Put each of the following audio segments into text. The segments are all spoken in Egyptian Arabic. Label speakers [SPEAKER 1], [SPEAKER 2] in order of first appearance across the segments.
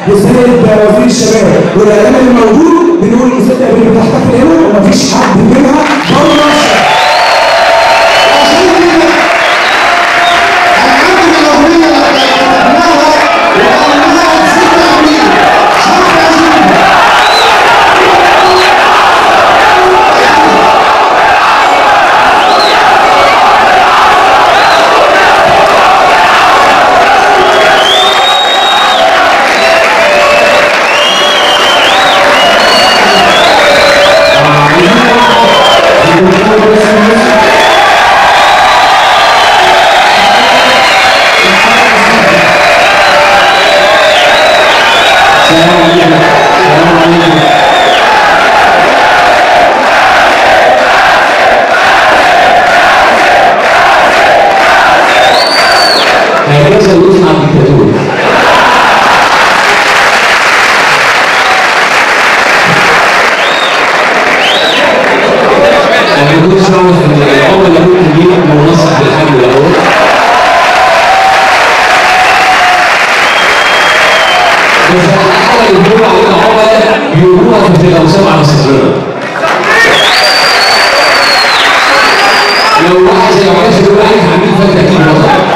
[SPEAKER 1] والسيد وزير الشباب والاعلام الموجود بنقول الست ابني بتحتفل هنا ومفيش حد منها بره مصر
[SPEAKER 2] عشان كده هنعمل الاغنيه اللي كتبناها وقلناها في 6 ابريل شهر عشرين
[SPEAKER 3] هكذا يصنع الدكتاتور انا ما كنتش اعرف ان العمر اللي ممكن يجيب منصب بالحجم ده هو بس الحاجه اللي بيقولوا عليها عملاء بيقولوها في الاوسام على صدرنا لو واحد زي عملاء بيقول عليك عميل فانت اكيد بطل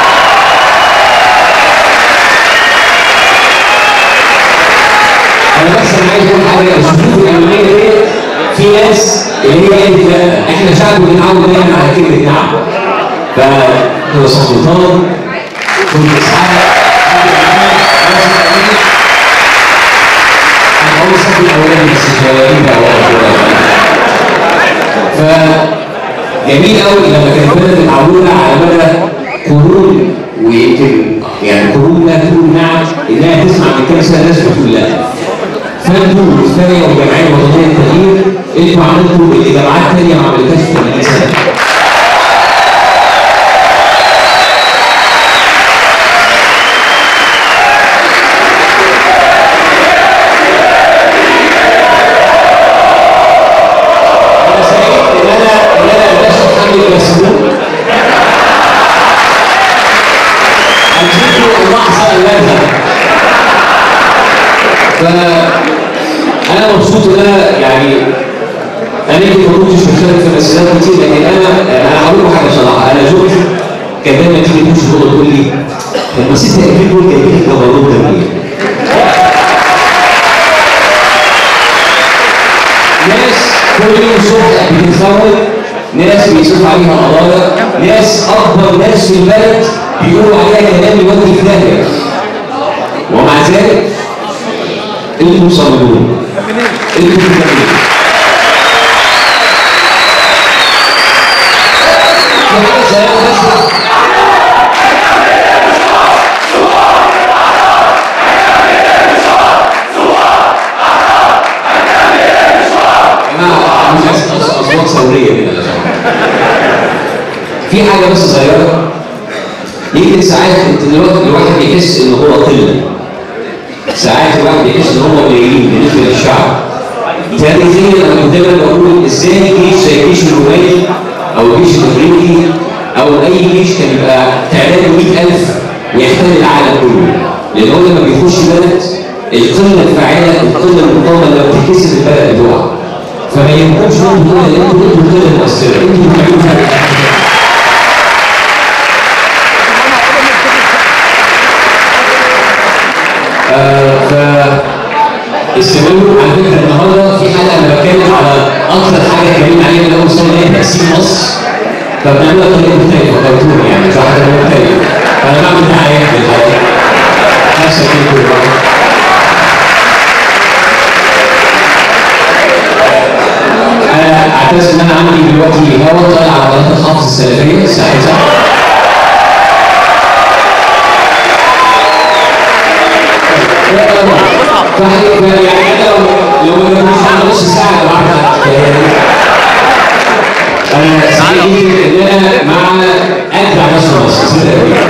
[SPEAKER 3] انا بس انا عايز اقول حاجه الشروط الاولانيه دي في ناس اللي هي قالت لا احنا شعب بنتعود دايما على كلمه نعم فهو سلطان كنت اسعاد انا اول صف الاولاني بس شغالين بقى ف جميل قوي لما كانت البلد متعوده على مدى قرون ويمكن يعني قرون لا تقول نعم انها تسمع من كام سنه ناس بتقول لا فانتوا الثانيه والجمعيه الوطنيه للتغيير انتوا عملتوا اللي جماعات ثانيه ما عملتهاش في 80 سنه انا سعيد ان انا ان انا الباشا محمد مسموم هنشوفوا اللحظه اللازمه فانا مبسوط ان انا يعني انا يمكن ما كنتش مشترك في مسيرات كتير لكن انا انا هقول لكم حاجه بصراحه انا زوجتي كان دايما تيجي تمشي شغل تقول لي لما ست اكيد دول جايبين لك جبروت جميل ناس كل يوم الصبح بتتزوج ناس بيصرف عليها قضايا ناس اكبر ناس في البلد بيقولوا عليها كلام يودي في داهيه ومع ذلك انتم صابرون انتم مكملين في حاجه صغيره بس جماعه مش عايز أص- اصوات ثوريه كده لو سمحت. في حاجه بس صغيره يمكن ساعات انت دلوقتي الواحد بيحس ان هو قله ساعات الواحد بيحس ان هم قليلين بالنسبه للشعب تاني زي انا كنت دايما بقول ازاي جيش زي الجيش الروماني او الجيش الامريكي او اي جيش كان يبقى تعداده 100000 ويحتل العالم كله لان هو لما بيخش بلد القله الفاعله القله المقاومه لما بتتكسر البلد بتقع فما يهمكمش انتوا كده لان انتوا انتوا القله المؤثره انتوا اللي بتعملوا فرق آه، ف استمروا على فكره النهارده في حلقه انا بتكلم على اكثر حاجه اتكلمنا عليها من اول سنه اللي هي تقسيم مصر فبنعملها بطريقه مختلفه كرتون يعني مش واحده مختلفه فانا بعمل دعايات للحاجه نفس الكلام انا اعتذر ان انا عندي دلوقتي هوا طالع على قناه الحافظ السلفيه ساعتها فهي- يعني انا لو لو ما كنتش على نص ساعه لوحدها انا سعيد ان انا مع ابدع ناس في مصر صدقني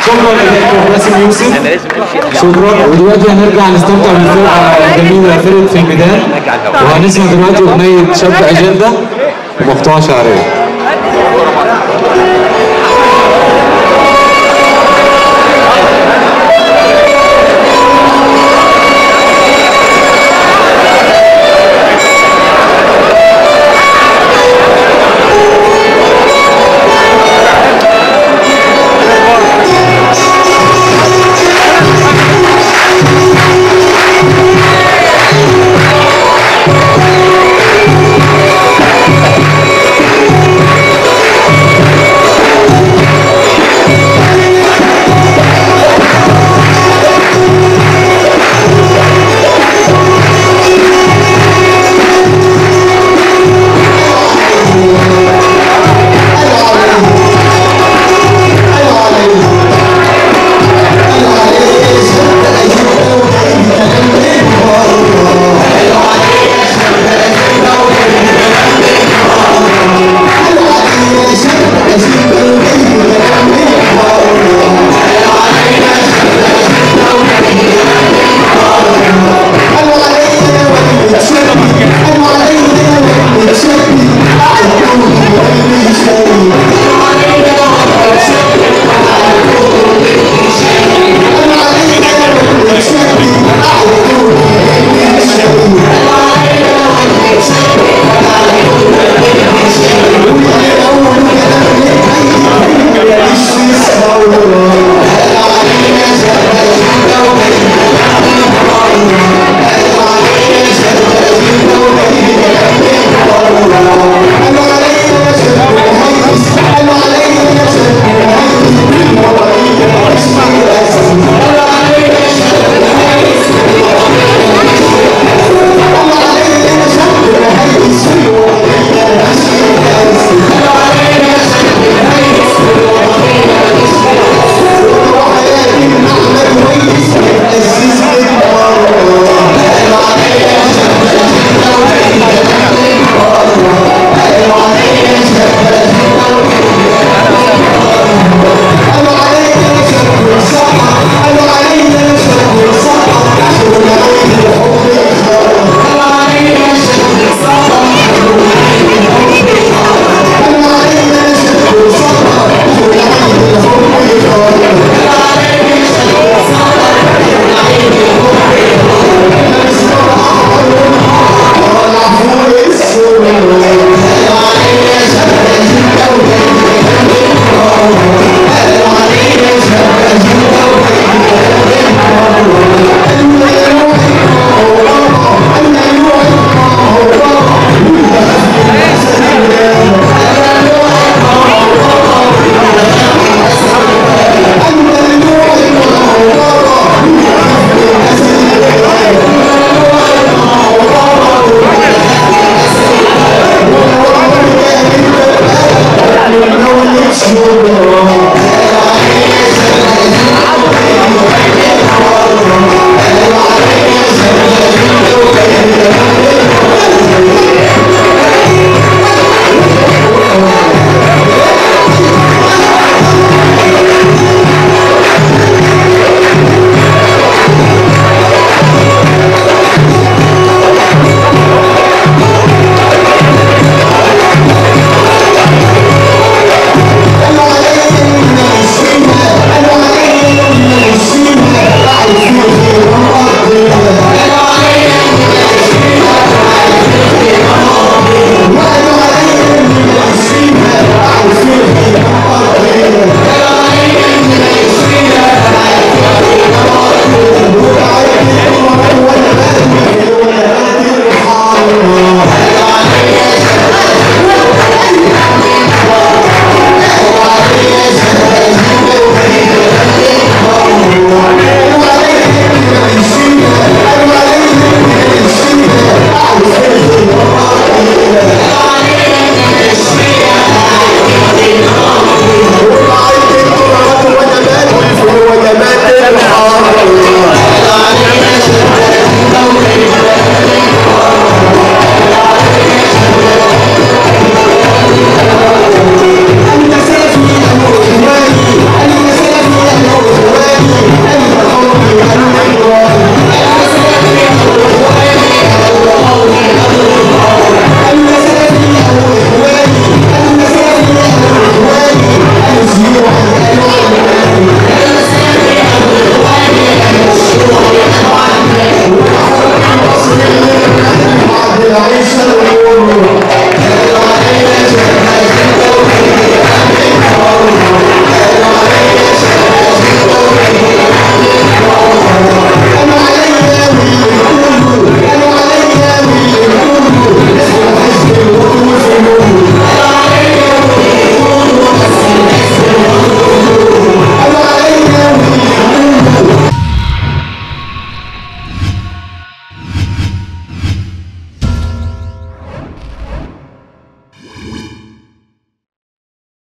[SPEAKER 4] شكرا لدكتور باسم يوسف شكرا ودلوقتي هنرجع نستمتع بالفرقه الجميله فرقه في الميدان وهنسمع دلوقتي اغنيه شاب اجنده ومقطوعه شعريه
[SPEAKER 2] This is our world.